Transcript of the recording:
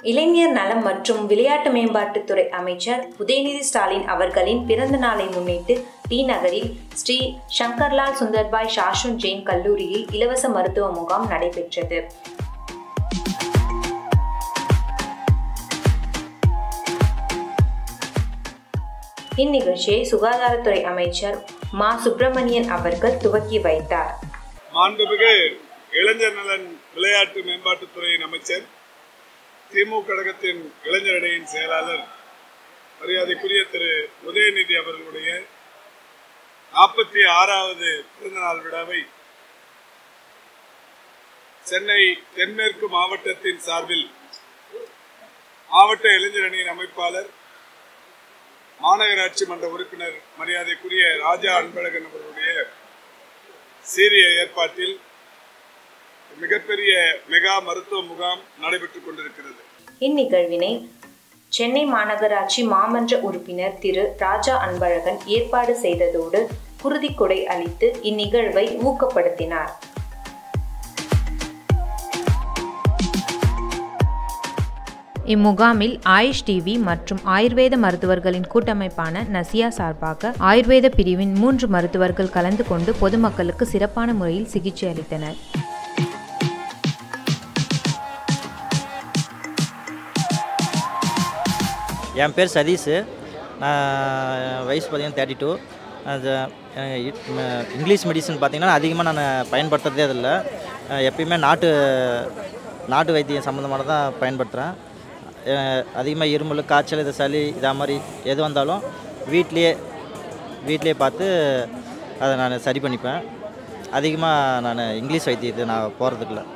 இளைஞர் நலம் மற்றும் விளையாட்டு மேம்பாட்டுத்துறை அமைச்சர் உதயநிதி ஸ்டாலின் அவர்களின் பிறந்த நாளை முன்னிட்டு டி நகரில் ஸ்ரீ சங்கர்லால் சுந்தர்பாய் சாஷுன் ஜெயின் கல்லூரியில் இலவச மருத்துவ முகாம் நடைபெற்றது இந்நிகழ்ச்சியை சுகாதாரத்துறை அமைச்சர் மா சுப்பிரமணியன் அவர்கள் துவக்கி வைத்தார் மாண்புமிகு இளைஞர் நலன் விளையாட்டு மேம்பாட்டுத்துறையின் அமைச்சர் திமுக கழகத்தின் இளைஞர் அணியின் செயலாளர் மரியாதைக்குரிய திரு உதயநிதி அவர்களுடைய நாற்பத்தி ஆறாவது பிறந்தநாள் விழாவை சென்னை தென்மேற்கு மாவட்டத்தின் சார்பில் மாவட்ட இளைஞர் அணியின் அமைப்பாளர் மாநகராட்சி மன்ற உறுப்பினர் மரியாதைக்குரிய ராஜா அன்பழகன் அவர்களுடைய சீரிய ஏற்பாட்டில் மிகப்பெரிய மெகா மருத்துவ முகாம் நடைபெற்றுக் கொண்டிருக்கிறது இந்நிகழ்வினை சென்னை மாநகராட்சி மாமன்ற உறுப்பினர் திரு ராஜா அன்பழகன் ஏற்பாடு செய்ததோடு குருதிக்கொடை அளித்து இந்நிகழ்வை ஊக்கப்படுத்தினார் இம்முகாமில் ஆயுஷ் டிவி மற்றும் ஆயுர்வேத மருத்துவர்களின் கூட்டமைப்பான நசியா சார்பாக ஆயுர்வேத பிரிவின் மூன்று மருத்துவர்கள் கலந்து கொண்டு பொதுமக்களுக்கு சிறப்பான முறையில் சிகிச்சை அளித்தனர் என் பேர் சதீஷ் நான் வயசு பார்த்தீங்கன்னா தேர்ட்டி டூ அது அஹ், இட்- ம- இங்கிலீஷ் மெடிசன் பார்த்தீங்கன்னா அதிகமாக நான் பயன்படுத்துறதே இல்லை எப்பயுமே நாட்டு நாட்டு வைத்தியம் சம்மந்தமான தான் பயன்படுத்துகிறேன் அதிகமாக இருமல் காய்ச்சல் இது சளி இதா மாதிரி எது வந்தாலும் வீட்லேயே வீட்லேயே பார்த்து அதை நான் சரி பண்ணிப்பேன் அதிகமாக நான் இங்கிலீஷ் வைத்தியத்தை நான் போகிறதுக்குல